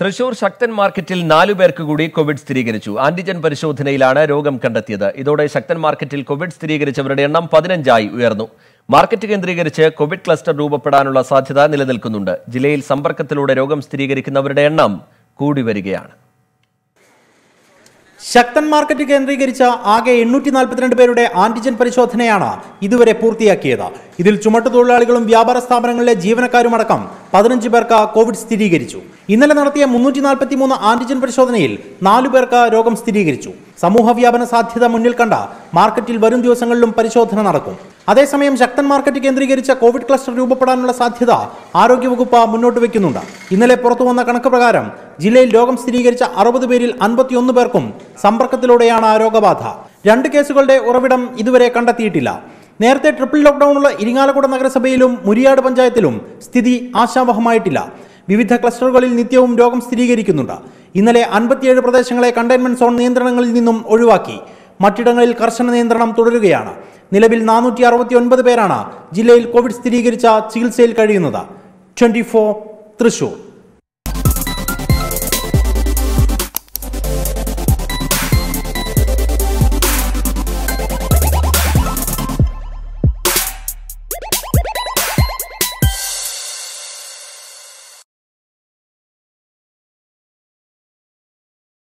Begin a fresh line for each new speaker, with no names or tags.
തൃശൂർ ശക്തൻ മാർക്കറ്റിൽ നാലു പേർക്ക് കൂടി കോവിഡ് സ്ഥിരീകരിച്ചു ആന്റിജൻ പരിശോധനയിലാണ് രോഗം കണ്ടെത്തിയത് ഇതോടെ ശക്തൻ മാർക്കറ്റിൽ കോവിഡ് സ്ഥിരീകരിച്ചവരുടെ എണ്ണം പതിനഞ്ചായി ഉയർന്നു മാർക്കറ്റ് കേന്ദ്രീകരിച്ച് കോവിഡ് ക്ലസ്റ്റർ രൂപപ്പെടാനുള്ള സാധ്യത നിലനിൽക്കുന്നുണ്ട് ജില്ലയിൽ സമ്പർക്കത്തിലൂടെ രോഗം സ്ഥിരീകരിക്കുന്നവരുടെ എണ്ണം കൂടി വരികയാണ്
ശക്തൻ മാർക്കറ്റ് കേന്ദ്രീകരിച്ച ആകെ എണ്ണൂറ്റി നാൽപ്പത്തിരണ്ട് പേരുടെ ആന്റിജൻ പരിശോധനയാണ് ഇതുവരെ പൂർത്തിയാക്കിയത് ഇതിൽ ചുമട്ടുതൊഴിലാളികളും വ്യാപാര സ്ഥാപനങ്ങളിലെ ജീവനക്കാരുമടക്കം പതിനഞ്ച് പേർക്ക് കോവിഡ് സ്ഥിരീകരിച്ചു ഇന്നലെ നടത്തിയ മുന്നൂറ്റി നാൽപ്പത്തി മൂന്ന് ആന്റിജൻ പരിശോധനയിൽ നാലു പേർക്ക് രോഗം സ്ഥിരീകരിച്ചു സമൂഹ വ്യാപന സാധ്യത മുന്നിൽ കണ്ട മാർക്കറ്റിൽ വരും ദിവസങ്ങളിലും പരിശോധന നടക്കും അതേസമയം ശക്തൻ മാർക്കറ്റ് കേന്ദ്രീകരിച്ച കോവിഡ് ക്ലസ്റ്റർ രൂപപ്പെടാനുള്ള സാധ്യത ആരോഗ്യവകുപ്പ് മുന്നോട്ട് വയ്ക്കുന്നുണ്ട് ഇന്നലെ പുറത്തു വന്ന കണക്ക് പ്രകാരം ജില്ലയിൽ രോഗം സ്ഥിരീകരിച്ച അറുപത് പേരിൽ അൻപത്തിയൊന്ന് പേർക്കും സമ്പർക്കത്തിലൂടെയാണ് രോഗബാധ രണ്ട് കേസുകളുടെ ഉറവിടം ഇതുവരെ കണ്ടെത്തിയിട്ടില്ല നേരത്തെ ട്രിപ്പിൾ ലോക്ക്ഡൌണുള്ള ഇരിങ്ങാലക്കുട നഗരസഭയിലും മുരിയാട് പഞ്ചായത്തിലും സ്ഥിതി ആശാവഹമായിട്ടില്ല വിവിധ ക്ലസ്റ്ററുകളിൽ നിത്യവും രോഗം സ്ഥിരീകരിക്കുന്നുണ്ട് ഇന്നലെ അൻപത്തിയേഴ് പ്രദേശങ്ങളെ കണ്ടെയ്ൻമെന്റ് സോൺ നിയന്ത്രണങ്ങളിൽ നിന്നും ഒഴിവാക്കി മറ്റിടങ്ങളിൽ കർശന നിയന്ത്രണം തുടരുകയാണ് നിലവിൽ നാനൂറ്റി അറുപത്തി ഒൻപത് പേരാണ് ജില്ലയിൽ കോവിഡ് സ്ഥിരീകരിച്ച ചികിത്സയിൽ കഴിയുന്നത് ട്വന്റി തൃശൂർ